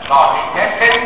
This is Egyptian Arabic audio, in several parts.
large intestine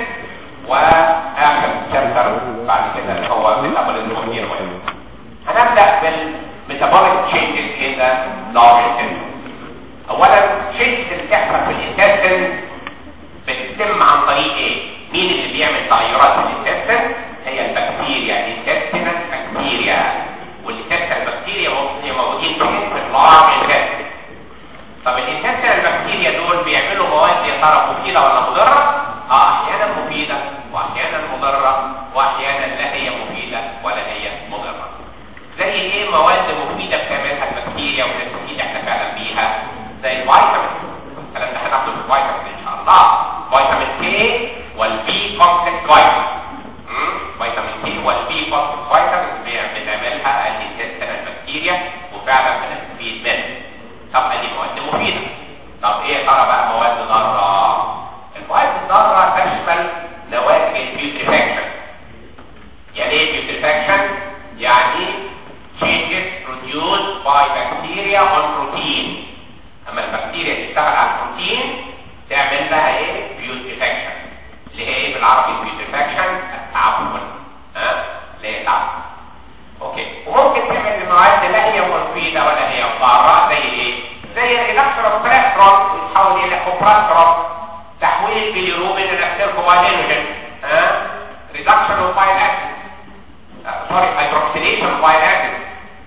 واخر شابتر بعد كده اللي هو metabolism of the هنبدا بالميتابوليك changes in the large intestine اولا changes اللي بتحصل في الانتستين بتتم عن طريق ايه مين اللي بيعمل تغيرات في الانتستين هي البكتيريا الانتستينال بكتيريا والانتستينال بكتيريا موجودين في اللارج انتستين طب الانتستينال بكتيريا دول بيعملوا مواد يا ترى مفيده ولا مضره اه احيانا مفيده واحيانا مضره واحيانا لا هي مفيده ولا هي مضره زي ايه مواد مفيده بتعملها البكتيريا ونستفيد احنا فعلا بيها زي الفيتامين الكلام ده هناخده في الفيتامين ان شاء الله فيتامين كي والبي كومبلكس فيتامين فيتامين كي والبي كومبلكس فيتامين بتعملها الانتستينال بكتيريا وفعلا بنستفيد منها طب دي مواد مفيده طب ايه ترى بقى مواد ضاره المواد الضاره تشمل نواتج البيوتريفاكشن يعني ايه بيوتريفاكشن يعني changes produced by bacteria on protein اما البكتيريا تشتغل على البروتين تعمل لها ايه بيوتريفاكشن اللي هي ايه بالعربي بيوتريفاكشن التعفن ها اللي هي التعفن اوكي وممكن تعمل مواد لا هي مفيده ولا هي ضاره زي ايه زي الريدكشن اوف كوليسترول يتحول الى كوبراسترول تحويل بيليروبين الى اكسيركوبايلينوجين ها ريدكشن اوف بايل اسيد سوري هيدروكسيليشن بايل اسيد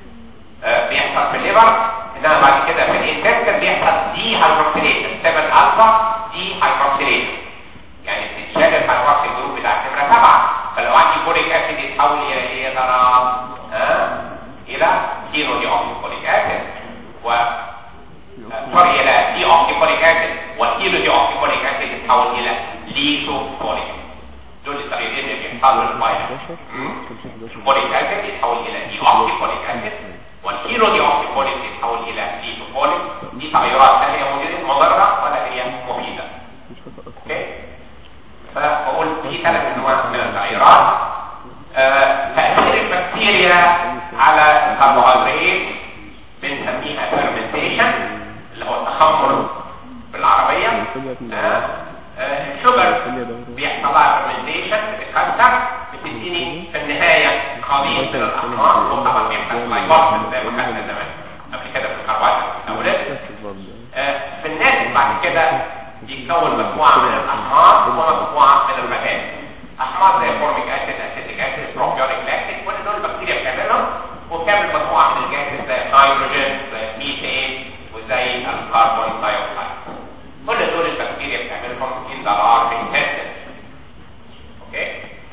بيحصل في الليفر انما بعد كده في الانتستين بيحصل دي هيدروكسيليشن 7 الفا دي هيدروكسيليشن يعني بتتشال الهيدروكسيل جروب بتاع النمره 7 فلو عندي فوليك اسيد يتحول الى ايه يا ترى ها الى كيلو دي اوكسيفوليك اسيد و سوري الى دي اوكسيفوليك اسيد والكيلو دي اوكسيفوليك اسيد يتحول الى ليثوفوليك دول الطريقتين اللي بيحصلوا للفيروس فوليك اسيد يتحول الى دي اوكسيفوليك اسيد والكيلو دي اوكسيفوليك يتحول الى ليثوفوليك دي تغيرات لا هي مضره ولا هي مفيده اوكي فبقول في ثلاث انواع من التغيرات آه، تاثير البكتيريا على الكربوهيدرات بنسميها فيرمنتيشن اللي هو التخمر بالعربيه آه، آه، الشجر بيحصل لها فيرمنتيشن بتتكسر بتديني في النهايه خليط من الاحماض وطبعا بيحصل لايبوكسيس زي ما خدنا زمان قبل كده في الكربوهيدرات الاولاد في الناتج بعد كده يتكون مجموعه من الاحماض ومجموعه من المكان احماض زي فورميك اسيد اسيتيك اسيد بروبيونيك لاكتيك كل دول البكتيريا بتعملهم وبتعمل مجموعه من الجاسز زي النيتروجين زي الميثين وزي الكربون دايوكسيد كل دول البكتيريا بتعملهم in the large intestine اوكي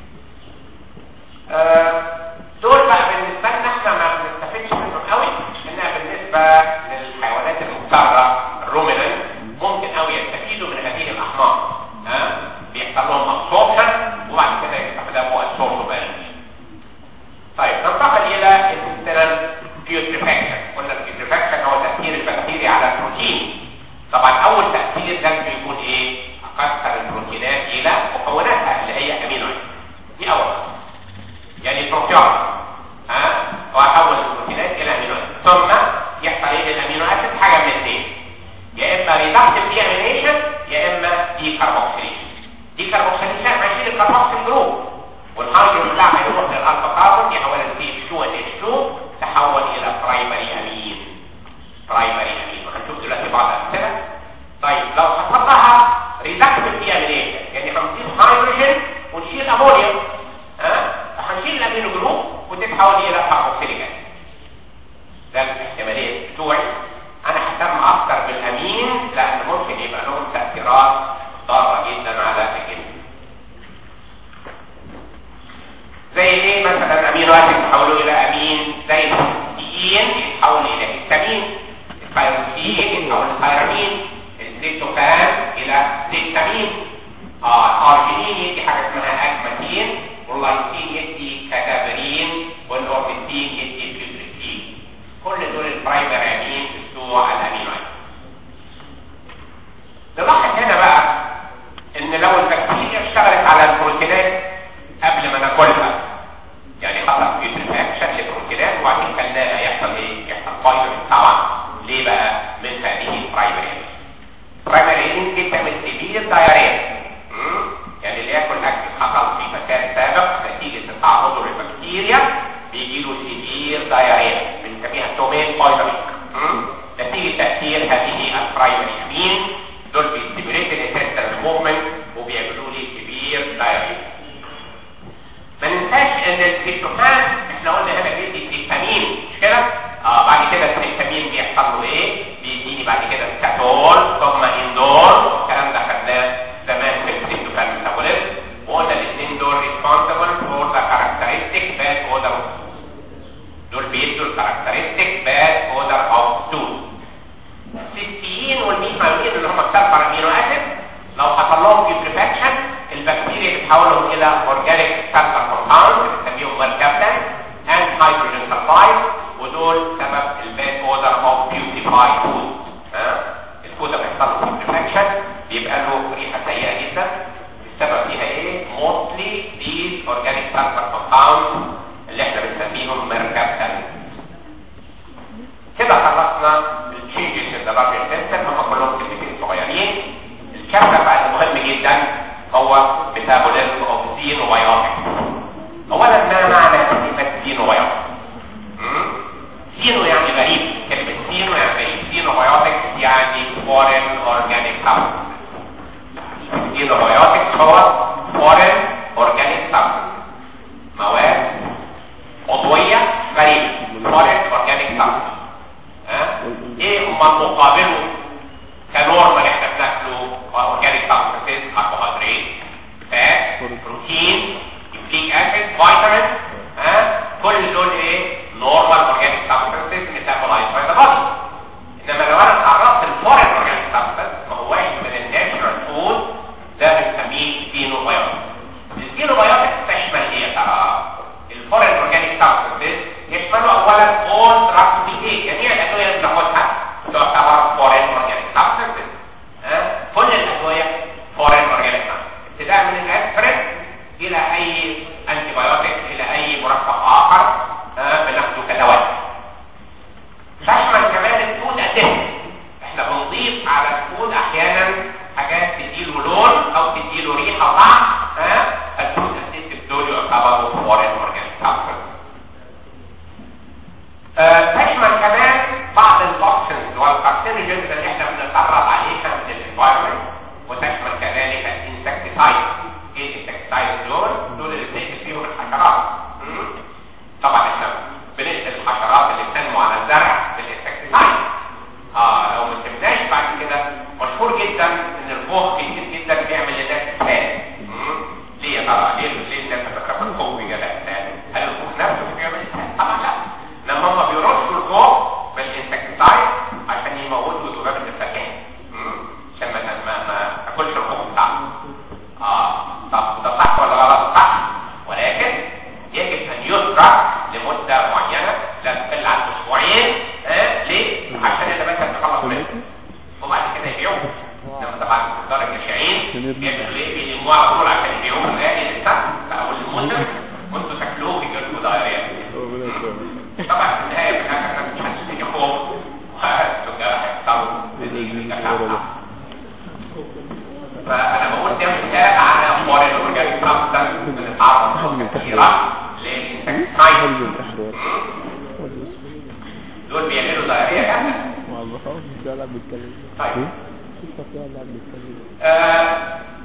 آه دول بقى بالنسبه لنا احنا ما بنستفدش منهم قوي انها بالنسبه للحيوانات المفترة الرومينانت ممكن قوي يستفيدوا من هذه الاحماض ها أه؟ بيحصل لهم ابسوربشن وبعد كده يستخدموا السورسوبانش طيب ننتقل الى الانتستينال بيوتريفاكشن قلنا البيوتريفاكشن هو تاثير البكتيريا على البروتين طبعا اول تاثير لازم يكون ايه اكثر البروتينات الى مكوناتها اللي هي امينو دي اول يعني البروتين ها واحول البروتينات الى امينو ثم يحصل ايه للامينو اسيد حاجه من الاثنين يا اما ريدكتيف ديامينيشن يا اما دي كاربوكسيليشن دي كاربوكسيليشن هيشيل الكاربوكسيل جروب والهيدروجين بتاعها هيروح للالفا كاربون يحول السي اتش 2 ال اتش 2 تحول الى برايمري امين برايمري امين وهنشوف دلوقتي بعض الامثله طيب لو حطيتها ريدكتيف ديامينيشن يعني هنضيف هيدروجين ونشيل امونيوم ها هنشيل الامينو جروب وتتحول الى كاربوكسيليك اسيد ده الاحتماليه بتوعي انا ههتم اكتر بالامين لان ممكن يبقى لهم تاثيرات ضاره جدا على الجسم زي ايه مثلا امينو اسيد يتحولوا الى امين زي الهيستين يتحول الى هيستامين الثايروسين يتحول لثايرامين الزيتوكان الى زيتامين اه الارجينين يدي حاجه اسمها اجماتين واللايسين يدي كاتابرين والاوربيتين يدي بيوتريتين كل دول البرايمري امين بتوع الامينو اسيد نلاحظ هنا بقى ان لو البكتيريا اشتغلت على البروتينات قبل ما ناكلها يعني حصل بيوتريفاكشن للبروتينات وبعدين كلناها يحصل ايه؟ يحصل فايروس طبعا ليه بقى؟ من هذه البرايمري برايمري امين دي بتعمل سيفير دايريا سابق نتيجه تعرضه للبكتيريا بيجي له سيفير دايريا بنسميها تومين بويزنينج نتيجه تاثير هذه البرايمري امين دول بيستيميليت الانتستال موفمنت وبيعملوا لي سيفير دايريا ما ننساش ان الكيتوفان احنا قلنا هنا بيدي سيستامين مش كده؟ اه بعد كده السيستامين بيحصل له ايه؟ بيديني بعد كده ستاتول ثم اندور الكلام ده خدناه زمان في الكيتوفان ميتابوليزم وقلنا الاثنين دول ريسبونسبل فور ذا كاركترستيك باد اودر دول بيدوا الكاركترستيك باد اودر اوف تول السيستين والميثامين اللي هم السلفر امينو اسيد لو حصل لهم بيوتريفاكشن البكتيريا بتحولهم الى اورجانيك سلفر كومباوند بنسميهم فالكابتن اند هيدروجين سلفايد ودول سبب الباد اودر اوف بيوتيفايد فود الفود لما يحصل له بيوتريفاكشن بيبقى له ريحه سيئه جدا السبب فيها ايه؟ mostly these organic sulfur compounds اللي احنا بنسميهم مركبتن كده خلصنا التشينجز ان ذا لارج سيستم هم كلهم كلمتين صغيرين الشابتر بقى المهم جدا هو ميتابوليزم اوف زينوبيوتيك اولا ما معنى كلمه زينوبيوتيك زينو يعني غريب كلمه زينو يعني غريب زينوبيوتيك يعني فورين اورجانيك سبستنس زينوبيوتيك هو فورين اورجانيك سبستنس مواد عضويه غريبه فورين اورجانيك سبستنس ايه هم مقابله كنورمال احنا بناكله اورجانيك سبستنسز كربوهيدرات فات بروتين نيوكليك اسيد فيتامين ها كل دول ايه نورمال اورجانيك سبستنسز ميتابولايز باي ذا بودي انما لو انا تعرضت للفورين اورجانيك سبستنس ما هواش من الناتشرال فود ده بنسميه سينوبيوتيك السينوبيوتيك تشمل ايه يا ترى الفورين اورجانيك سبستنسز يشملوا اولا اول ترانسميتيز جميع الادويه اللي بناخدها تعتبر فورين اورجانيك سبستنسز كل الادويه فورين اورجانيك ابتداء من الاسبرين الى اي انتي بايوتيك الى اي مركب اخر بناخده كدواء تشمل كمان الفود اديشن احنا بنضيف على الفود احيانا حاجات تديله لون او تديله ريحه طعم ها الفود اديشن دول يعتبروا فورين اورجانيك سبستنسز تشمل كمان بعض التوكسينز والكارسينوجينز اللي احنا بنتعرض عليها من الانفايرمنت وتشمل كذلك الانسكتيسايد ايه الانسكتيسايد دول دول اللي بنقتل فيهم الحشرات طبعا احنا بنقتل الحشرات اللي بتنمو على الزرع بالانسكتيسايد اه لو ما سبناش بعد كده مشهور جدا ان الخوخ كتير جدا بيعمل لناس اسهال ليه يا ترى ليه ليه الناس بتخاف الخوخ بيجي اسهال هل الخوخ نفسه بيعمل اسهال طبعا لا لما هم بيرشوا الخوخ بالانسكتيسايد عشان يموتوا ذباب النفاقين عشان ما ما ما تاكلش الخوخ بتاعه اه طب ده صح ولا غلط صح ولكن يجب ان يترك لمده معينه لا تقل عن اسبوعين ها ليه؟ عشان النبات تتخلص منه وبعد كده يبيعوه لما طبعا تقدر الناشئين بيعملوا ايه؟ بيلموه على طول عشان يبيعوه غالي للسقف او الموسم وانتوا تاكلوه يجيلكوا دايريه طبعا في النهايه في الاخر الناس مش هتشتري خوف والتجار هيختاروا فانا بقول ده مثال على اخبار الاورجانيك سبستنس بنتعرض كثيرا للانسكتايد دول بيعملوا دايريه كامله طيب آه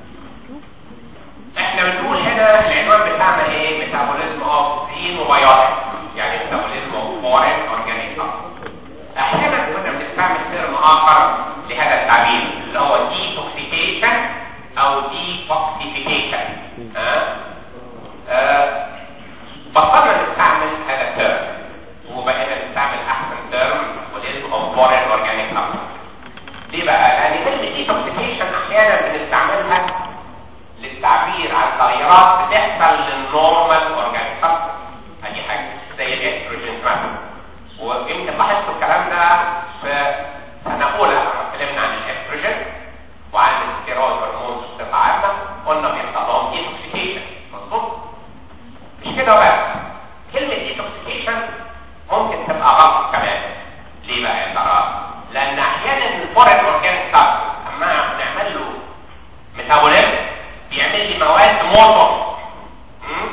احنا بنقول هنا العنوان بتاعنا ايه ميتابوليزم اوف زينوبيوتيك يعني ميتابوليزم اوف فورين اورجانيك احيانا كنا بنستعمل ترم اخر لهذا التعبير اللي هو detoxification او detoxification ها أه؟ بطلنا نستعمل هذا الترم وبقينا نستعمل احسن ترم ميتابوليزم اوف فورين اورجانيك ليه بقى؟ لان كلمه detoxification احيانا بنستعملها للتعبير عن تغيرات بتحصل للنورمال اورجانيك سبستنس ادي حاجه زي الاستروجين مثلا ويمكن لاحظتوا الكلام ده في سنه اولى لما اتكلمنا عن الاستروجين وعن الستيرويد هرمونز بصفه عامه قلنا بيحصل لهم ديتوكسيكيشن مظبوط مش كده بس كلمه ديتوكسيكيشن ممكن تبقى غلط كمان ليه بقى يا ترى؟ لان احيانا الفورين اورجانيك سبستنس اما نعمل له ميتابوليزم بيعمل لي مواد موتور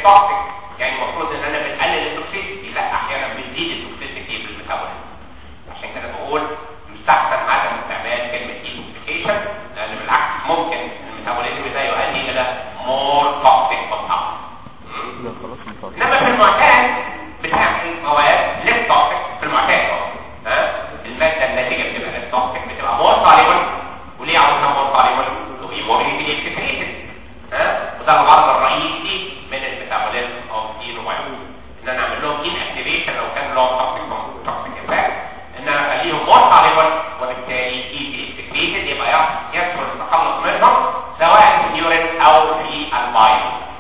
توكسيك يعني المفروض ان انا بنقلل التوكسيسيتي لا احيانا بنزيد التوكسيسيتي في الميتابوليزم عشان كده بقول يستحسن عدم استعمال كلمه detoxification لان بالعكس ممكن الميتابوليزم ده يؤدي الى more toxic compounds لا خلاص مطار انما في المعتاد بتعمل مواد ليس توكسيك في المعتاد اهو ها الماده الناتجه بتبقى ليس توكسيك بتبقى مور سوليبل وليه عاوزها مور سوليبل؟ لو هي مور ايزلي اكسكريتد ها وده الغرض الرئيسي من الميتابوليزم اوف كينو ان انا اعمل لهم ان اكتيفيشن لو كان لهم توكسيك توكسيك افكت ان انا اخليهم مور سوليبل وبالتالي ايزلي اكسكريتد يبقى يسهل التخلص منهم سواء في اليورين او في البايو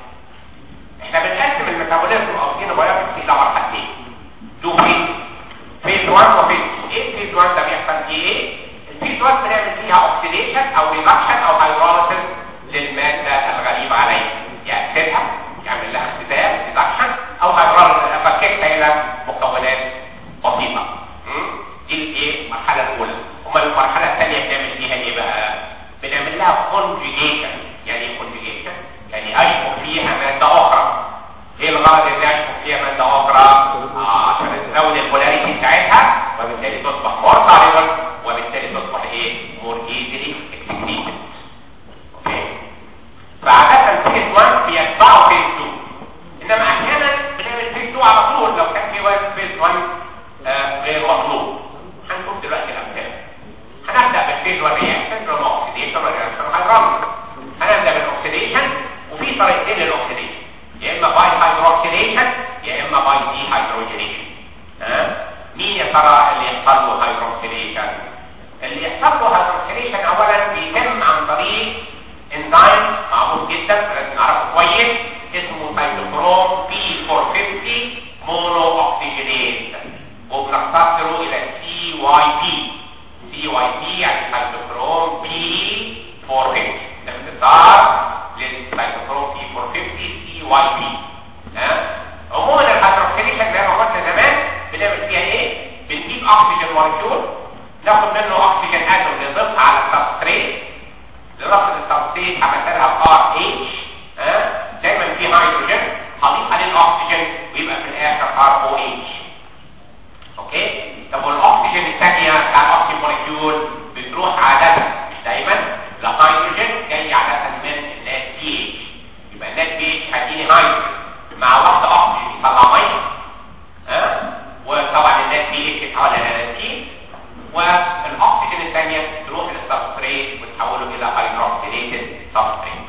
احنا بنقسم الميتابوليزم او كينوبيوتكس الى مرحلتين تو فيز فيز 1 وفيز 2 ايه فيز 1 ده بيحصل فيه ايه الفيز 1 بنعمل فيها اوكسيديشن او ريدكشن او هيدروليسيس للماده الغريبه عليها يأكسدها يعمل لها اختزال ريدكشن او هيدروليسيس افككها الى مكونات بسيطه م? دي الايه المرحله الاولى امال المرحله الثانيه بنعمل فيها ايه بقى بنعمل لها كونجيجيشن يعني ايه كونجيجيشن يعني اشبك فيها ماده اخرى ايه الغرض اللي اشبك فيها ماده اخرى آه عشان تزود البولاريتي بتاعتها وبالتالي تصبح مور سوليبل وبالتالي تصبح ايه مور ايزلي اكسكريتد اوكي فعادة فيز 1 بيتبعوا فيز 2 انما احيانا بنعمل فيز 2 على طول لو كان في واحد فيز 1 آه غير مطلوب هنشوف دلوقتي الامثله هنبدا بالفيز 1 رياكشن اللي هو اوكسيديشن رياكشن هيدروليز هنبدا بالاكسيديشن وفي طريقتين للاكسيديشن يا اما باي هيدروكسيديشن يا اما باي دي هيدروجينيشن ها مين يا ترى اللي يحصل له هيدروكسيديشن اللي يحصل له هيدروكسيديشن اولا بيتم عن طريق انزيم معروف جدا لازم نعرفه كويس اسمه سيتوكروم بي 450 مونو اوكسجينيز وبنختصره الى سي واي بي سي واي بي يعني سيتوكروم بي 450 ده باختصار للسيتوكروم بي 450 سي واي بي ها عموما الهيدروكسيليشن زي ما قلنا زمان بنعمل فيها ايه بنجيب اكسجين مولكيول ناخد منه اكسجين اتوم نضيفها على السبستريت لرفض السبستريت عملت لها ار اتش ها دايما في هيدروجين هضيف عليه الاكسجين ويبقى في الاخر ار او اتش اوكي طب والاكسجين الثانيه بتاع الاكسجين مولكيول بتروح عاده مش دايما لهيدروجين جاي عاده من النات بي اتش يبقى النات بي اتش هتديني هيدروجين مع واحده اكسجين يطلع ميه ها وطبعا النات بي اتش يتحول الى ناتين والاكسجين الثانيه تروح للسبستريت وتحوله الى هيدروكسيليتد سبستريت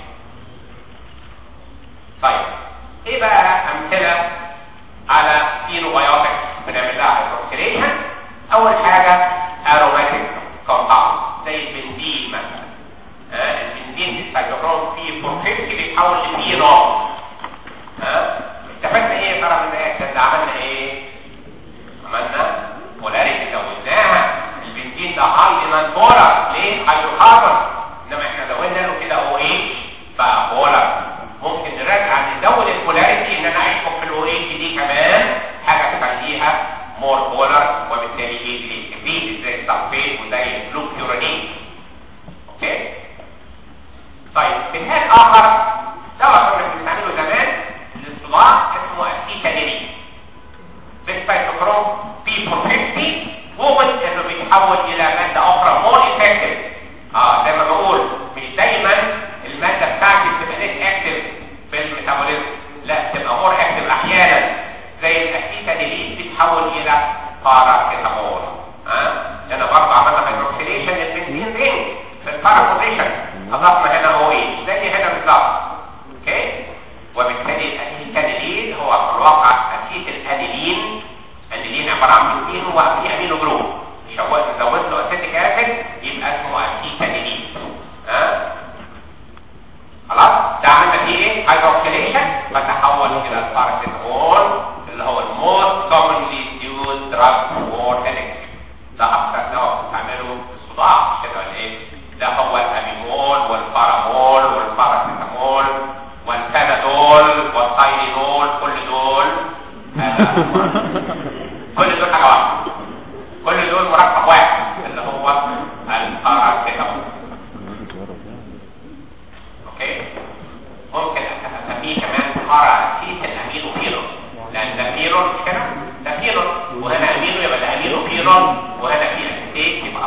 طيب ايه بقى امثله على كينوبيوتكس بنعمل لها هيدروكسيليشن اول حاجه اروماتيك كومباوند زي البنزين مثلا ها البنزين السيتوكروم فيه 450 بيتحول لفينول ها استفدنا ايه يا ترى من الاكشن ده عملنا ايه عملنا بولاريتي زودناها البنزين ده هاي نان بولار ليه هيدروكربون انما احنا زودنا له كده او اتش بقى بولار ممكن نرجع نزود البولاريتي ان انا اشبك في الاو اتش دي كمان حاجه تخليها مور بولار وبالتالي ايزلي كبير زي السلفيت وزي الجلوكيورانين اوكي طيب مثال اخر دواء كنا بنستعمله زمان للصداع اسمه اسيتاليرين بالسيتوكروم بي 450 وجد انه بيتحول الى ماده اخرى مور افكتيف اه زي ما بقول مش دايما الماده بتاعتي بتبقى ليس اكتف في الميتابوليزم لا بتبقى مور اكتف احيانا زي الاسيتاليرين بيتحول الى باراسيتامول ها آه؟ هنا برضه عملنا هيدروكسيليشن للبنزين رينج في البارا بوزيشن اضفنا هنا او ايه زي هنا بالظبط اوكي وبالتالي الاسيتاليين هو في الواقع اسيت الانيلين الانيلين عباره عن بروتين وفيه امينو جروب شوت زودت له اسيتيك اسيد يبقى اسمه اسيتاليين ها خلاص ده عملنا فيه ايه هيدروكسيليشن فتحول الى الباراسيتامول اللي هو الموست commonly used drug for headache ده اكثر دواء بتستعمله في الصداع مش كده ولا ايه ده هو الاميمول والبارامول والباراسيتامول والبانادول والتايلينول كل دول آه، كل دول حاجه واحده كل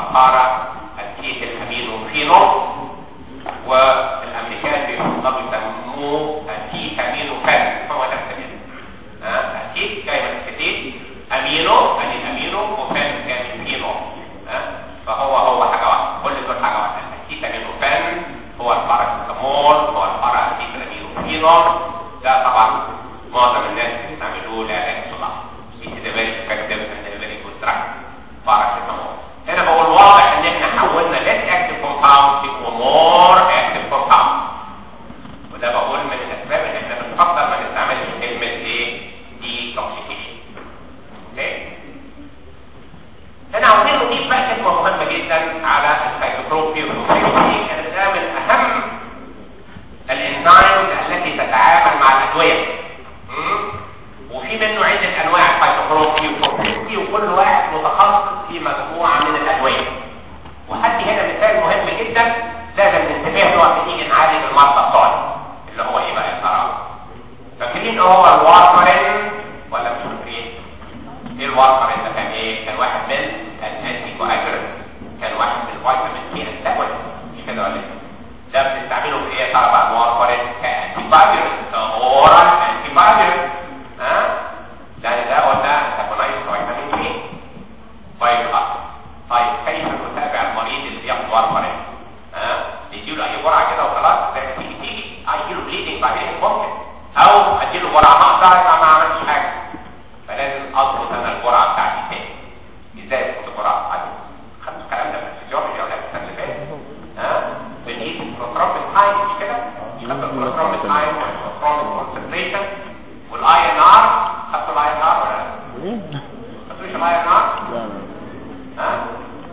بارا اسيت الامينو فينول والامريكان بيفضلوا يسموه اسيت امينو فان هو نفس الاسم ها اسيت جاي من اسيتيت امينو يعني الامينو وفان يعني فينول ها فهو هو حاجه واحده كل دول حاجه واحده اسيت امينو فان هو الباراسيتامول هو البارا اسيت امينو فينول ده طبعا معظم الناس بيستعملوه لعلاج الصداع It is a very effective and a very good drug paracetamol هنا بقول واضح ان احنا حولنا less active compound to more active compound وده بقول من الاسباب ان احنا بنفضل ما نستعملش كلمه ايه detoxification اوكي هنا عاوزين نضيف بقى كلمه مهمه جدا على السيتوكروم كانت ده من اهم الانزيمز التي تتعامل مع الادويه مم؟ وفي منه عدة انواع فايتوكرومي وكومبلكسي وكل واحد متخصص في مجموعة من الادوية وهدي هنا مثال مهم جدا لازم ننتبه له وقت نيجي نعالج المرضى بتوعنا اللي هو ايه بقى القرار فاكرين ايه هو الوارفرين ولا مش فاكرين؟ ايه الوارفرين ده كان ايه؟ كان واحد من الانتي كواجولنت كان واحد من الفيتامين كي انتاجونست مش كده ولا ايه؟ ده بنستعمله في ايه يا ترى بقى الوارفرين كانتي بايورنت اورال انتي بايورنت ها ده ده قلنا تاكونايز فيتامين كي طيب اه طيب كيف نتابع المريض اللي بياخد وارفرين ها نديله اي جرعه كده وخلاص زي ما تيجي تيجي هيجيله بليدنج بعدين ممكن او اديله جرعه ناقصه يبقى ما عملش حاجه فلازم اضبط انا الجرعه بتاعتي تاني ازاي اخد جرعه بتاعتي خدت الكلام ده في الفيزيولوجي ولا في السنه اللي فاتت ها بنقيس البروترومبين تايم مش كده خدت البروترومبين تايم والبروترومبين كونسنتريشن والاي ان ار خدتوا الاي ان ار ولا لا؟ خدتوش الاي ان ار؟ لا لا ها؟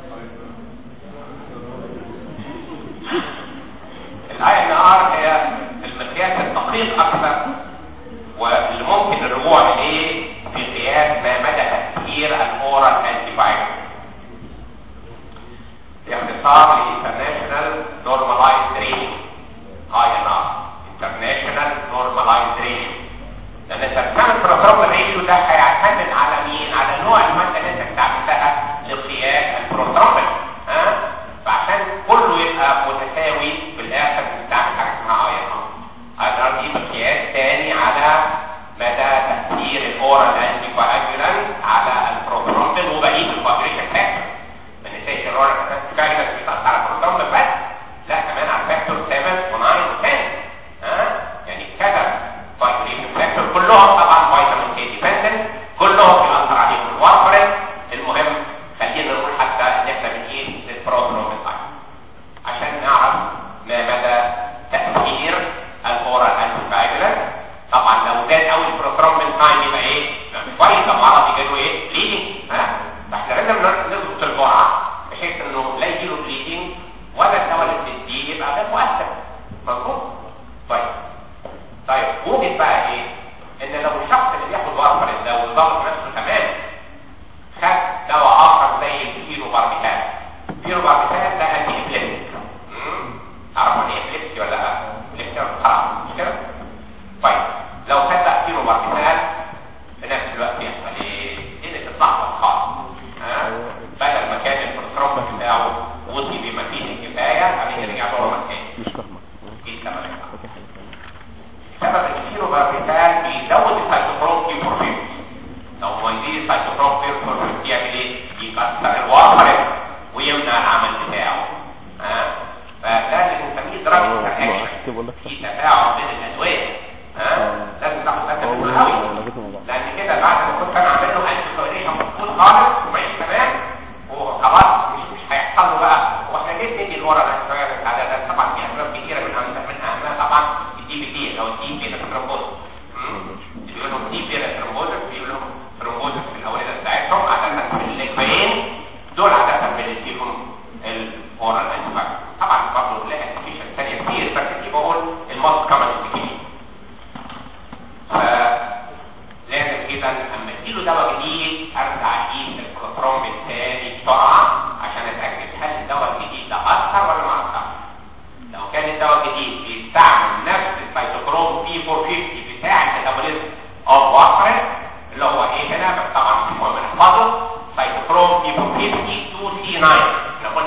الاي ان ار هي المقياس الدقيق اكثر واللي ممكن الرجوع اليه في قياس ما مدى تاثير الاورال انتي بايوتيك باختصار لانترناشونال نورمالايزد ريشيو اي ان ار انترناشونال نورمالايزد ريشيو لان ترسيم البروتروم ريشيو ده هيعتمد على مين على نوع الماده اللي انت استعملتها لقياس البروتروم ها فعشان كله يبقى متساوي في الاخر بنستعمل حاجه اسمها اي ان ار دي مقياس تاني على مدى تاثير الاورال انتي كواجولانت على البروتروم وبقيه الكواجوليشن فاكتور ما ننساش الاورال كواجولانت مش بتاثر على البروتروم بس لا كمان على فاكتور 7 و9 و10 ها يعني كذا فايتامين فاكتور كلهم طبعا فيتامين كي ديبندنت كلهم بيأثر عليهم الوارفرين المهم خلينا نقول حتى ان احنا بنقيس البروترومين عشان نعرف ما مدى تأثير الاورال انتي طبعا لو زاد قوي البروترومين تايم يبقى ايه؟ كويس المرض يجي له ايه؟ بليدنج ها؟ فاحنا لازم نظبط الجرعه بحيث انه لا يجي له بليدنج ولا الدواء اللي بنديه يبقى غير مؤثر مظبوط؟ طيب طيب وجد بقى ايه ان لو الشخص اللي بياخد وارفرين ده وظبط نفسه تمام خد دواء اخر زي الفيرو باربيتال الفيرو باربيتال ده انتي ابليبتيك تعرفوا ايه ابليبتي ولا لا ابليبتي خلاص مش كده طيب لو خد بقى فيرو باربيتال في نفس الوقت يحصل ايه الدنيا تتلخبط خالص ها بدل ما كان البروتروم بتاعه وصل بما فيه الكفايه بعدين رجع له تاني مش فاهمك ايه السبب يا جماعه فاكر حاجة ثانية. سبب الكيلوباربيتال بيزود السيتوكروم بيرفورميت لو ما يزيد السيتوكروم بيرفورميت يعمل ايه؟ يكسر الوارفرين ويمنع العمل بتاعه ها فده اللي بنسميه دراج آه، ما انتراكشن عرفت بقول لك في تفاعل بين الادويه ها لازم تاخد بالك هو منه اللي قوي هو لغيته مع بعض لان كده بعد ما كنت انا عامل له انتي كويريشن مظبوط خالص ومعيش تمام وخلاص مش مش هيحصل له بقى واحنا ليه ندي الورا الانتي على ده طبعا في اسباب كتيره من أهم- من اهمها طبعا الدي بي تي او الدي بي ترومبوز بيقول لهم دي بي ترومبوز بيقول لهم ترومبوز في الاورده بتاعتهم عاده في الليكوين دول عاده بنديهم الاورال انتي طبعا برضه لها ابلكيشن ثانيه كتير بس دي بقول الموست كومن ابلكيشن فلازم كده اما اديله دواء جديد ارجع اقيس البروتروم الثاني بسرعه عشان اتاكد هل الدواء الجديد ده اثر ولا ما اثرش لو كان الدواء الجديد بيستعمل نفس السيتوكروم بي 450 بتاع الميتابوليزم اوف وارفرين اللي هو ايه هنا بس طبعا مش مهم نحفظه سيتوكروم بي 450 2 سي 9 اللي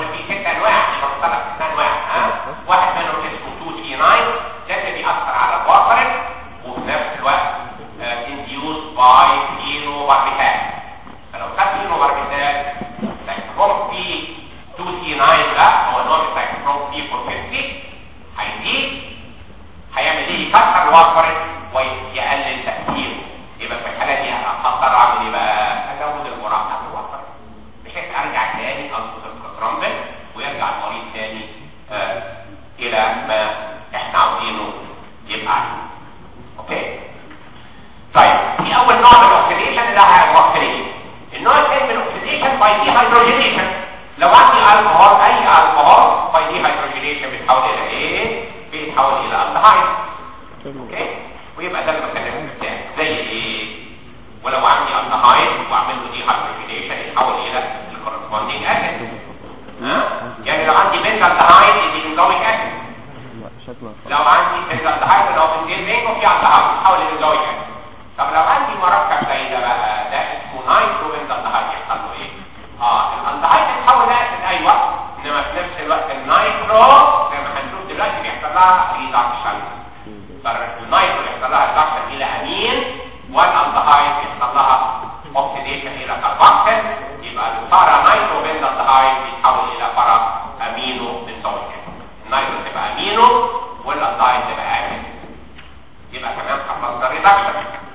قلنا في ست انواع المصطلح ست انواع ها واحد منهم اسمه 2 سي 9 ده اللي بيأثر على الوافرين وفي نفس الوقت induced by phenobarbital فلو خدت phenobarbital سايكروم في 2 سي 9 ده هو نوع من سايكروم في 450 هيزيد هيعمل ايه يكسر الوافرين ويقلل تأثيره يبقى في الحالة دي هضطر اعمل ايه بقى ازود الجرعة بتاعت الوافرين بحيث ارجع تاني اظبط الكترامبل ويرجع المريض تاني آه الى ما احنا عاوزينه يبقى عليه اوكي طيب في اول نوع من الاكسيديشن اللي هو الاكسيديشن النوع الثاني من الاكسيديشن باي دي هيدروجينيشن لو عندي الكحول اي الكحول باي دي هيدروجينيشن بيتحول الى ايه بيتحول الى الدهايد اوكي ويبقى ده الميكانيزم بتاعي زي ايه ولو عندي الدهايد واعمل له دي هيدروجينيشن يتحول الى الكورسبوندينج اسيد ها يعني لو عندي بنزل دهايد يدي بنزويك اسيد لا شكله لو عندي بنزل دهايد لو بنزين بينه في الدهايد يتحول لبنزويك اسيد طب لو عندي مركب زي ده بقى ده اسمه نايترو بنزل دهايد يحصل له ايه اه الدهايد يتحول لاسيد ايوه انما في نفس الوقت النايترو زي ما هنشوف دلوقتي بيحصل لها ريدكشن النايترو يحصل لها ريدكشن الى امين والالدهايد يحصل لها اوكسيديشن الى كاربوكسيل يبقى البارا نايترو بنزالدهايد بيتحول الى بارا امينو بنزويك النايترو تبقى امينو والالدهايد تبقى امين يبقى كمان خلصنا ريدكشن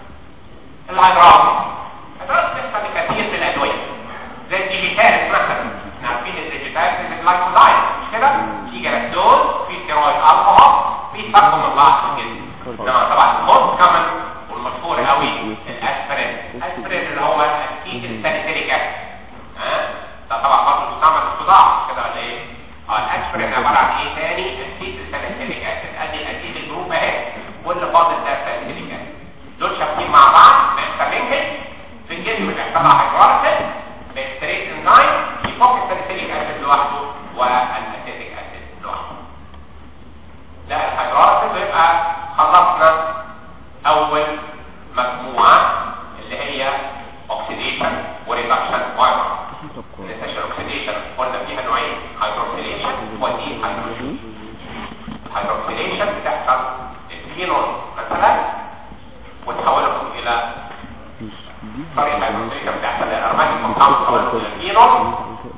الهيدرات الهيدرات بتحصل لكثير من الادويه زي الديجيتالز مثلا احنا عارفين الديجيتالز الجلايكوزايد مش كده في جلاكتوز في ستيرويد الكحول في تراكم الله كده طبعا الموت كمان والمشهور قوي الاسبرين الاسبرين اللي هو اكيد الساليسيليك اسيد ها ده طبعا برضه بيستعمل في الصداع كده ولا ايه اه الاسبرين عباره عن ايه تاني اسيد الساليسيليك اسيد ادي الاسيد الجروب اهي واللي فاضل ده الساليسيليك اسيد دول شابكين مع بعض محتملين في الجسم بيحصل لها هيدروليسيس بالستريت انزايم يفك الساليسيليك اسيد لوحده والاسيتيك اسيد لوحده ده الهيدروليسيس يبقى خلصنا اول مجموعه اللي هي اوكسيديشن وريدكشن وايبر الانتشر اوكسيديشن قلنا فيها نوعين هيدروكسيليشن ودي هيدروجين الهيدروكسيليشن بتحصل الفينول مثلا وتحولهم الى طريقه الهيدروكسيليشن بتحصل الارماتيك كومباوند تحولهم الى الفينول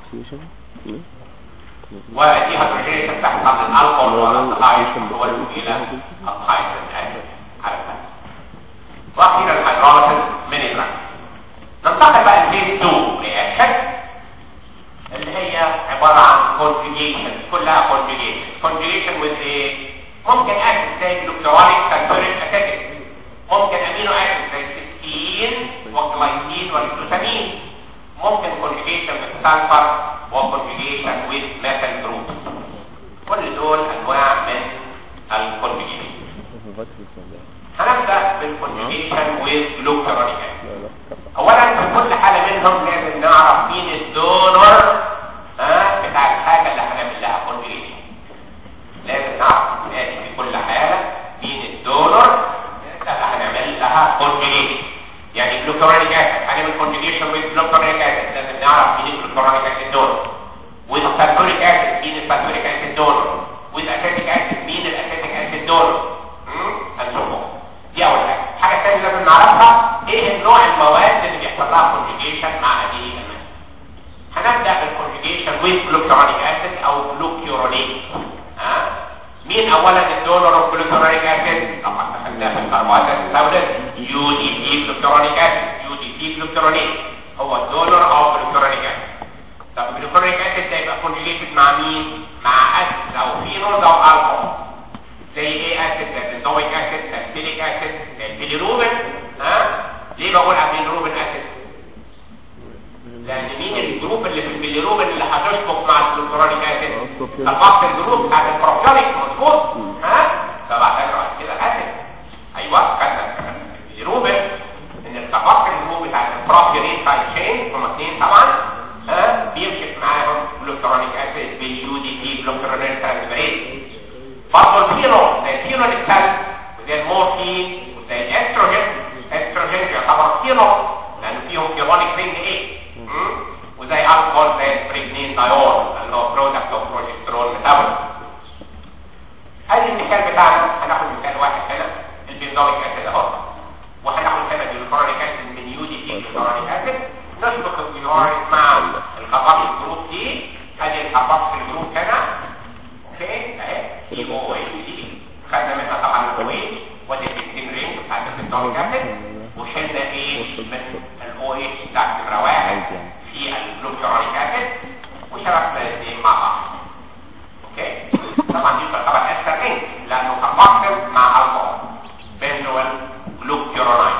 ودي هيدروجين بتحصل للالكول والالدهايد تحولهم الى الهيدروجين اسيد على الاساس واخيرا الهيدروليسيس من الرمل ننتقل بقى لفيز 2 رياكشن اللي هي عباره عن كونجيجيشن كلها كونجيجيشن كونجيجيشن وذ ايه ممكن اسيد زي جلوكسيرونيك سلفوريك اسيد ممكن امينو اسيد زي السيستين والجلايسين والجلوتامين ممكن كونجيجيشن بالسلفر وكونجيجيشن وذ ميثيل جروب كل دول انواع من الكونجيجيشن هنبدا بالكونجيجيشن وذ جلوكسيرونيك اسيد اولا في كل حاله منهم لازم نعرف مين الدونر ها بتاع الحاجه اللي هنعمل لها كونجيجيشن لازم نعرف لازم في كل حاله مين الدونر اللي هنعمل لها كونجيجيشن يعني جلوكورونيك اسيد هنعمل كونجيجيشن وذ جلوكورونيك اسيد لازم نعرف مين الجلوكورونيك اسيد دونر وذ سلفوريك اسيد مين السلفوريك اسيد دونر وذ اسيتيك اسيد مين الاسيتيك اسيد دونر هنشوفه دي اول حاجه الحاجه الثانيه لازم نعرفها ايه النوع المواد اللي بيحصل لها كونجيجيشن مع هذه الاماكن هنبدا بالكونجيجيشن ويز جلوكورونيك اسيد او جلوكيورونيك ها مين اولا الدونر اوف جلوكورونيك اسيد طبعا اخذناها في الكربوهيدرات السوداء يو دي بي جلوكورونيك اسيد يو دي بي جلوكورونيك هو الدونر اوف جلوكورونيك اسيد طب الجلوكورونيك اسيد ده يبقى كونجيجيتد مع مين مع اسيد او فينول او الكحول زي ايه اسيد ده بنزويك اسيد ده ستيليك اسيد ده البيليروبين ها ليه بقول على البيليروبين اسيد لان مين الجروب اللي في البيليروبين اللي هتشبك مع الجلوكورونيك اسيد تفاصل الجروب بتاع البروبيونيك مظبوط ها فبعتبر بعد كده اسيد ايوه كده البيليروبين ان التفاصل الجروب بتاع البروبيونيك سايد تشين هم اثنين طبعا ها بيمشي معاهم جلوكورونيك اسيد باليو دي بي جلوكورونيك ترانسفيريز برضه الفينول زي الفينول الثالث وزي المورفين وزي الاستروجين استروجين يعتبر فينول لان فيهم فيرونيك رينج ايه وزي الكحول زي البريجنين دايول اللي هو برودكت اوف بروجسترون ميتابوليزم ادي المثال بتاعنا هناخد مثال واحد هنا البيزوليك اسيد اهو وهناخد هنا الجلوكرونيك اسيد من يو دي تي جلوكرونيك اسيد نسبق الجلوكرونيك مع الخطاب الجروب دي ادي الخطاب في الجروب هنا اوكي اهي سي او اتش دي خدنا منها طبعا الاو اتش ودي الفيكتين رينج بتاعت البيزوليك اسيد وشلنا ايه من الاو اتش بتاعت نمره واحد في الجلوكرونيك اسيد وشرحنا الاثنين مع بعض اوكي طبعا دي تعتبر اكثر رينج لانه تفاصل مع الكحول بنزول جلوكيرونايد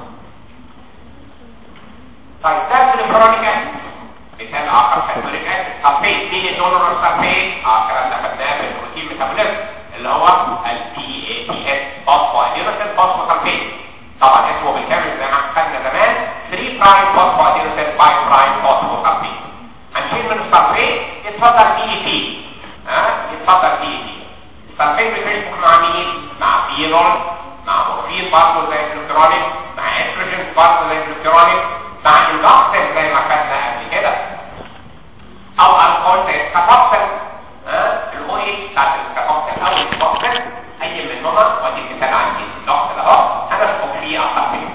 طيب ده الكرونيك اسيد مثال اخر كاتوليك اسيد سلفيت مين الدونر سلفيت اه الكلام ده خدناه في البروتين ميتابوليزم اللي هو البي اي بي اس فوسفو ادينوسين فوسفو سلفيت طبعا اسمه بالكامل زي ما خدنا زمان 3 برايم فوسفو ادينوسين 5 برايم فوسفو سلفيت هنشيل من السلفيت يتفضل بي اي بي ها يتفضل بي اي بي السلفيت بتشبك مع مين؟ مع فينول مع مورفين برضه زي الجلوكرونيك مع استروجين برضه زي الجلوكرونيك مع اندوكسين زي ما خدنا قبل كده او الكحول زي الكابوكسين ها الاو اتش بتاعت الكابوكسين او الكابوكسين اي منهما ودي مثال عندي الدوكسين اهو هنسبق فيه السلفيت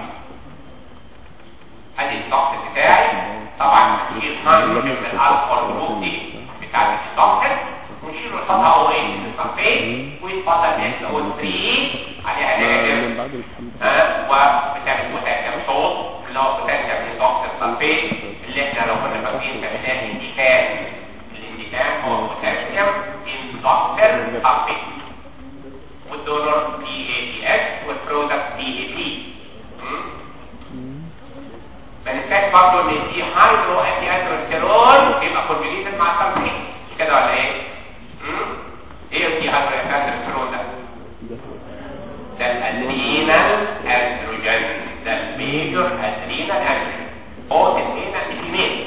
ادي الدوكسين بتاعي طبعا كتير من الالكحول جروب دي بتاعت الدوكسين ونشيل الخطأ او اتش السلفيت ويتفضل اكس او 3 عليها نيجاتيف ها وبتعمل بوتاسيوم صوت اللي هو بوتاسيوم اندوكسين سلفيت اللي احنا لو كنا فاكرين سميناه انديكان الانديكان هو بوتاسيوم اندوكسين سلفيت والدونر بي اي بي اس والبرودكت بي اي بي بنفاك برضه ان دي هايدرو انتي اندروستيرون يبقى كونجيجيتد مع السلفيت كده ولا ايه؟ ايه دي هايدرو انتي اندروستيرون ده؟ ده الادرينال اندروجين ده الميجور ادرينال اندروجين هو تسمينا الاثنين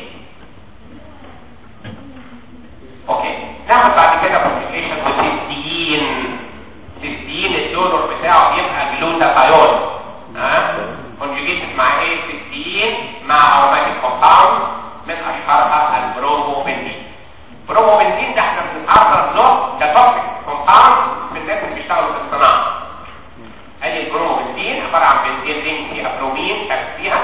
اوكي ناخد بعد كده كومبليكيشن والسيستين سيستين الدونر بتاعه بيبقى جلوتاثيون ها كونجيجيتد مع ايه سيستين مع اروماتيك كومباوند من اشهرها البروموبنزين بروموبنزين ده احنا بنتعرض له كتوكسيك كومباوند من الناس اللي بيشتغلوا في الصناعه ادي البروموبنزين عباره عن بنزين رينج فيها برومين شابك فيها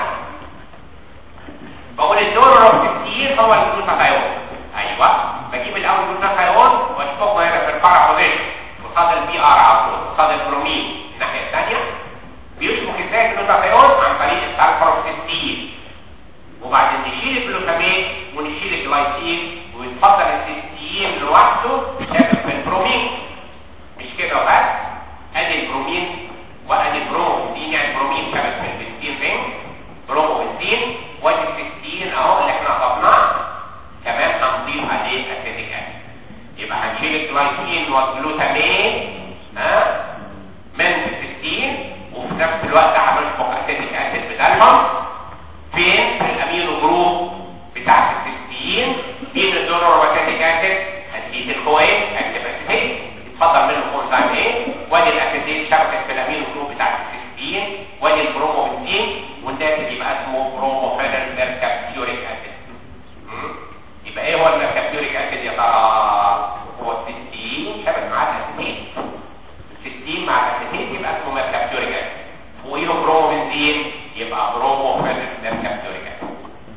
بقول الدونر اوف سيستين هو الجلوتاثيون ايوه بجيب الاول الجلوتاثيون واشبكه هنا في الفرع بوزيشن قصاد البي ار على طول قصاد البرومين الناحيه الثانيه بيشبك ازاي الجلوتاثيون عن طريق السلفروكسيستين وبعدين نشيل الجلوتامين ونشيل الجلايسين ويتفضل السيستين لوحده شابك في البرومين مش كده وبس ادي البرومين وادي البروموبنزين يعني برومين شابك في البنزين رينج بروموبنزين وادي السيستين اهو اللي احنا طبناه كمان هنضيف عليه اسيتيك اسيد يبقى هنشيل الجلايسين والجلوتامين ها من السيستين وفي نفس الوقت هنشبك اسيتيك اسيد بدلهم فين في الامينو جروب بتاع السيستين مين الدونر واسيتيك اسيد هنسيب الكوين اكتب اسيتيك يتفضل منه كونزايم ايه وادي الاسيتيك شبكه في الامينو جروب بتاع السيستين وادي البروموبنزين والناتج يبقى اسمه بروموفينل ميركابتيوريك اسيد يبقى ايه هو الميركابتيوريك اسيد يا ترى هو السيستين شبك مع الاسيتيك السيستين مع الاسيتيك يبقى اسمه ميركابتيوريك اسيد وايه بروموبنزين يبقى بروموفينل ميركابتيوريك اسيد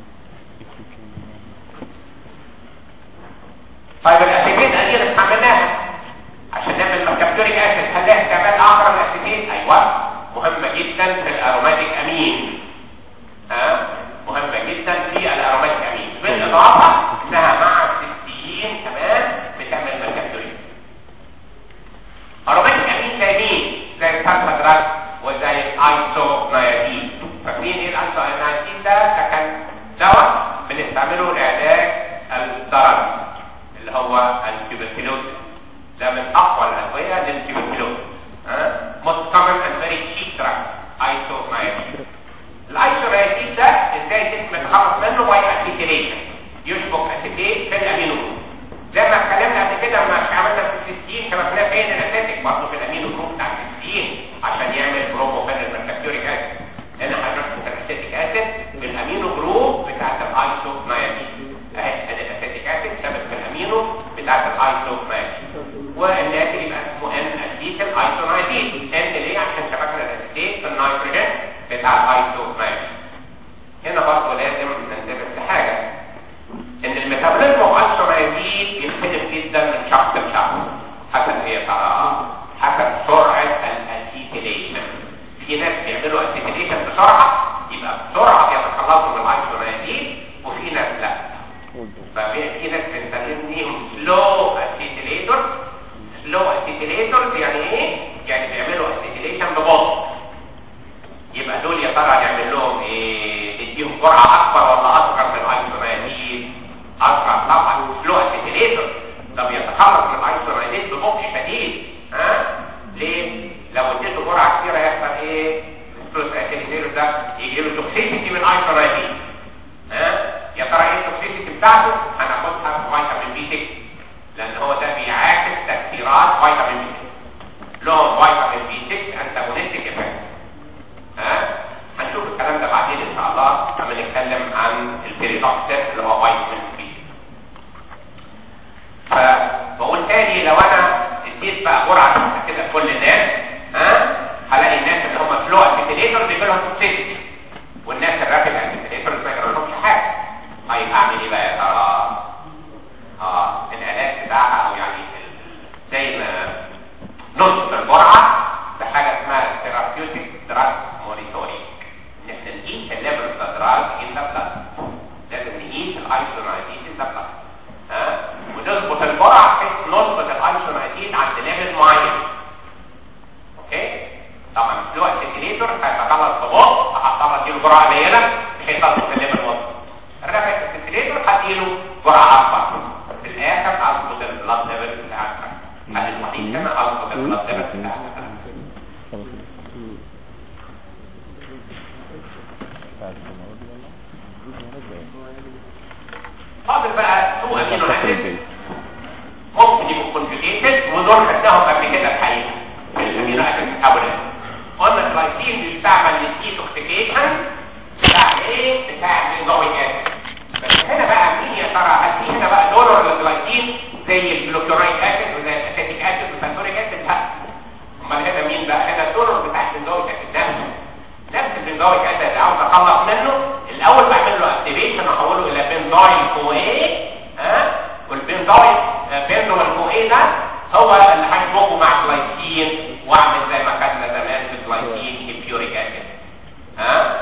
طيب الاسيتيك دي اللي استعملناها عشان نعمل ميركابتيوريك اسيد هل لها استعمال اخر من الاسيتيك ايوه مهمه جدا في الاروماتيك امين ها مهمه جدا في الاروماتيك امين بالاضافه انها مع السيستين كمان بتعمل ميركابتيوريك اروماتيك امين زي مين زي الكاربادراك وزي الايسونايادين فاكرين ايه الايسونايادين ده ده كان دواء بنستعمله لعلاج الضرر اللي هو التوبركلوز ده من اقوى الادويه للتوبركلوز ها most common and very cheap drug ايسونايادين الايسونايادين ده ازاي الجسم يتخلص منه باي اسيتيليشن يشبك اسيتيت في الامينو جروب زي ما اتكلمنا قبل كده لما عملنا في السيستين شبكناه فين الاسيتيك برضه في الامينو جروب بتاع السيستين عشان يعمل بروموفينل ميركابتوريك اسيد هنا هنشبك الاسيتيك اسيد بالامينو جروب بتاعت الايسونايادين بتاعت الايسوفلاج والناتج يبقى اسمه ان اسيتيل ايسونايدين ان ليه عشان شبكنا الاسيتيت في النيتروجين بتاع الايسوفلاج هنا برضه لازم ننتبه لحاجه ان الميتابوليزم اوف ايسونايدين بيختلف جدا من شخص لشخص حسب ايه ترى حسب سرعه الاسيتيليشن في ناس بيعملوا اسيتيليشن بسرعه يبقى بسرعه بيتخلصوا من الايسونايدين وفي ناس لا ففي ناس بنسميهم سلو اسيتيليتور سلو اسيتيليتور يعني ايه يعني بيعملوا اسيتيليشن ببطء يبقى دول يا ترى نعمل لهم ايه نديهم جرعه اكبر ولا اصغر من الايسونايدين اصغر طبعا سلو اسيتيليتور طب يتخلص من الايسونايدين ببطء شديد ها ليه لو اديته جرعه كبيره يحصل ايه السلو اسيتيليتور ده يجي له توكسيسيتي من الايسونايدين ها يا ترى ايه التوكسيسيتي بتاعته هناخدها في فيتامين بي 6 لان هو ده بيعاكس تاثيرات فيتامين بي 6 لهم فيتامين بي 6 انتاجونستيك افكت ها هنشوف الكلام ده بعدين ان شاء الله لما نتكلم عن البيريدوكسيس اللي هو فيتامين بي فبقول تاني لو انا اديت بقى جرعه كده لكل الناس ها هلاقي الناس اللي هم فلو اسيتيليتور بيجي لهم توكسيسيتي والناس الرابد اسيتيليتور ما يجرالهمش حاجه طيب اعمل ايه بقى يا ترى اه العلاج بتاعها او يعني زي ما نص الجرعه بحاجه اسمها ثيرابيوتيك دراج مونيتورينج ان احنا نقيس الليفل اوف دراج ان ذا بلاد لازم نقيس الايسونايدين ان ذا بلاد ها ونظبط الجرعه بحيث نظبط الايسونايدين عند ليفل معين اوكي طبعا في الوقت الكليتور هيتخلص ببطء هضطر اديله جرعه قليله بحيث اظبط الليفل وسط الرفع الكليتور هديله جرعه اكبر في الاخر اظبط البلاد ليفل بتاعك هل الصحيح كما اظبط البلاد ليفل بتاعك فاضل بقى تو امينو اسيد ممكن يبقوا كونجوجيتد ودول خدناهم قبل كده الحقيقه في الامينو اسيد ميتابوليزم قلنا الجلايسين بيستعمل للديتوكسيكيشن بتاع ايه؟ بتاع البنزويك اسيد بس هنا بقى مين يا ترى هل في هنا بقى دولار للجلايسين زي الجلوكوريك اسيد وزي الاسيتيك اسيد والسلفوريك اسيد لا امال هنا مين بقى؟ هنا الدولار بتاع البنزويك اسيد نفسه نفس البنزويك اسيد اللي عاوز اخلص منه الاول بعمل له اكتيفيشن احوله الى بنزويل كو ايه ها والبنزويل بنزويل كو ايه ده هو اللي هشبكه مع جلايسين واعمل زي ما خدنا زمان في جلايسين البيوريك اسيد ها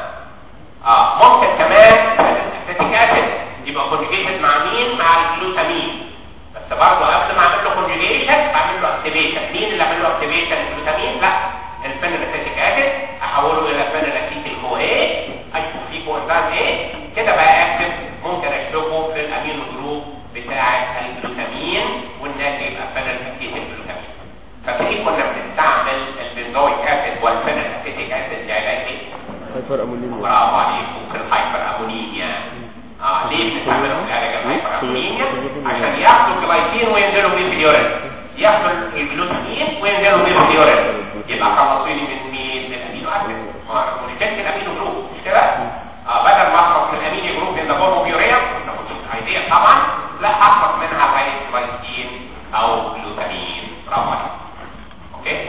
اه ممكن كمان الاسيتيك اسيد يبقى كونجيجيتد مع مين مع الجلوتامين بس برضه قبل ما اعمل له كونجيجيشن بعمل له اكتيفيشن مين اللي عمل له اكتيفيشن الجلوتامين لا الفينل اسيتيك اسيد احوله الى فينل اسيتيل كو ايه اشبك فيه كوانزيم ايه كده بقى اكتف ممكن اشبكه في الامينو جروب بتاع الجلوتامين والناتج يبقى فينل اسيتيل جلوتامين فكده كنا بنستعمل البنزويك اسيد والفينل اسيتيك اسيد لعلاج ايه هايبر امونيميا برافو عليكم في الهايبر امونيميا اه ليه بنستعملهم في علاج الهايبر امونيميا عشان ياخدوا الجلايسين وينزلوا بيه في اليورين ياخدوا الجلوتامين وينزلوا بيه في اليورين يبقى خلصوا لي من مين من الامينو اسيد ونشكل الامينو جروب مش كده اه بدل ما اخلص من الامينو جروب ان ذا اوف يوريا عايزيه طبعا لا اخلص منها غير جلايسين او جلوتامين برافو عليكم اوكي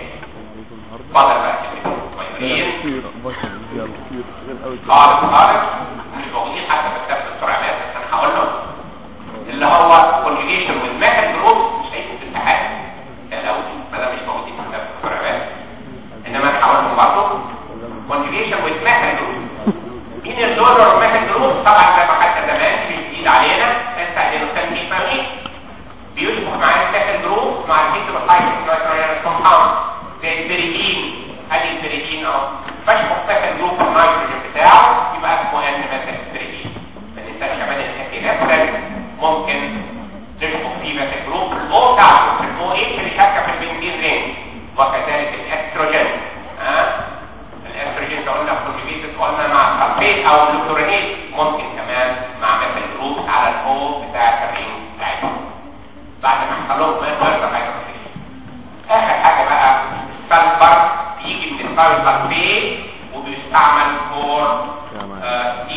فاضل بقى كده طيبين كتير فيتامين يلا كتير كتير قوي خالص خالص مش موجودين حتى في كتاب السرعات بس انا هقول لهم اللي هو كونجيجيشن وذ ميثود جروب مش هيكون في الامتحان ده الاول ما ده مش موجودين في كتاب السرعات انما انا هقول لهم برضه كونجيجيشن وذ ميثود جروب مين الدولار ميثود جروب طبعا زي ما خدنا زمان مش جديد علينا انت ادينوسان فاهمين بيشبه مع السكند جروب مع الهيستوباثايتس كومباوند زي البريدين ادي البريدين اهو بشبه سكند جروب النيتروجين بتاعه يبقى اسمه ان مثلا البريدين الانسان كمان الكاتينات ممكن تشبه فيه مثلا جروب الاو بتاعته الاو اتش اللي شاكه في البنزين رينج وكذلك الاستروجين ها الاستروجين ده قلنا كونجيجيتد قلنا مع السلفيت او الكلورينيت ممكن كمان مع مثلا جروب على الاو بتاع الرينج بتاعتهم بعد ما حصل لهم ميرفر هيدروكسيل اخر حاجه بقى السلفر بيجي من السلفرفيت وبيستعمل فور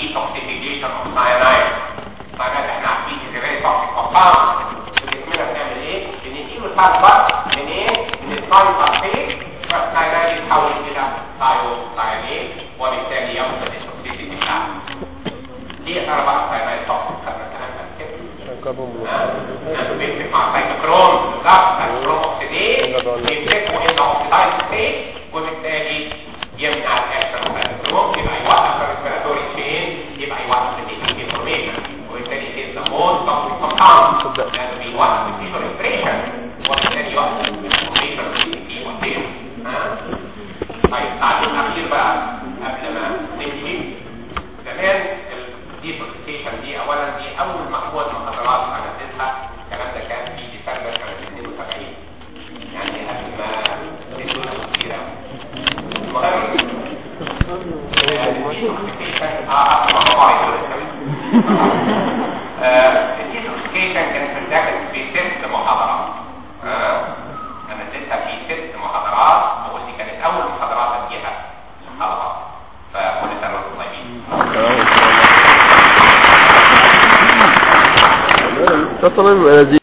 ديتوكسيفيكيشن اوف ساينايد ساينايد احنا عارفين ان فيري توكسيك كومباوند جسمنا بنعمل بتتكبر من ايه؟ من السايبر فيس فالثايرويد يتحول الى ثايرو ثايرين وبالتالي يفقد التوكسيسيتي بتاعته دي اربع ثايرويد توكسيك خدنا الكلام ده كده كربون بيكتب مع سايتوكروم بالظبط سايتوكروم اوكسيديز بيكتبوا انه اوكسيدايز ستيت وبالتالي يمنع الاكشن سايتوكروم يبقى يوقف الريسبيراتوري تشين يبقى يوقف الانفورميشن وبالتالي يز ذا مود توكسيك كومباوند لانه بيوقف الفيتو ريسبريشن وبالتالي يوقف الانفورميشن في وسيل ها طيب تعليق اخير بقى قبل ما نمشي زمان الديبوكسيشن دي اولا دي اول مجموعه محاضرات انا اديتها الكلام ده كان في ديسمبر سنه 72 يعني قبل ما ندوس كتير المهم الديبوكسيشن اه الديبوكسيشن كانت بتتاخد في ست محاضرات آه. انا اديتها في ست محاضرات ودي كانت اول محاضرات اديها محاضرات فكل سنه وانتم طيبين تصل لذيذ